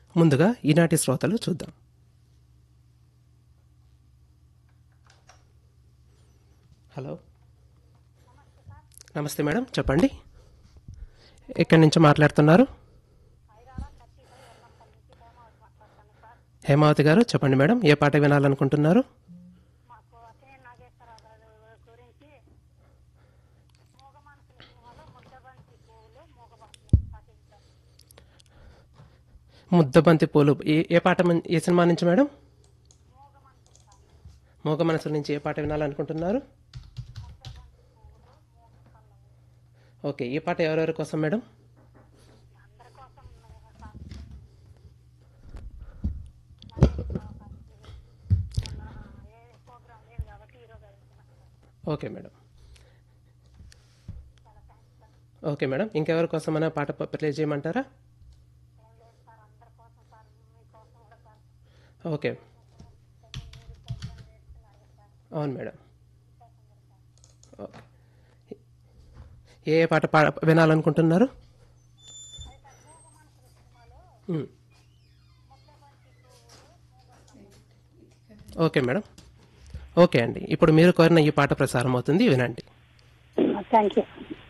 ముందుగా ఈనాటి శ్రోతలు చూద్దాం హలో నమస్తే మేడం చెప్పండి ఎక్కడి నుంచి మాట్లాడుతున్నారు హేమావతి గారు చెప్పండి మేడం ఏ పాట వినాలనుకుంటున్నారు మాకు అతనే నాగేశ్వరరావు గారు గురించి మూగ మనసుల సినిమాలో ముద్దబంతి పువ్వులు మూగ మనసులు పాటించారు ముద్దబంతి పూలు ఏ ఏ పాట మన్- ఏ సినిమా నుంచి మేడం మూగ మనసుల నుంచి ఏ పాట వినాలనుకుంటున్నారు ఓకే ఈ పాట ఎవరెవరి కోసం మేడం అందరి కోసం సార్ ఏ ప్రోగ్రామ్ లేదు కాబట్టి ఈరోజు వెళ్తున్నాను ఓకే మేడం ఓకే మేడం ఇంకెవరి కోసమైనా పాట ప- ప్లే చేయమంటారా ఏం లేదు సార్ అందరి కోసం సార్ మీకోసం కూడా సార్ ఓకే మీరు ప్రోగ్రామ్ చేస్తున్నారు సార్ అవును మేడం ఓకే ఏ ఏ పాట పా వినాలనుకుంటున్నారు అదే సార్ మూగ మనసుల సినిమాలో ఉమ్. ముద్దబంతి పువ్వులు ఓకే మేడం ఓకే అండి ఇప్పుడు మీరు కోరిన ఈ పాట ప్రసారం అవుతుంది వినండి థ్యాంక్ యూ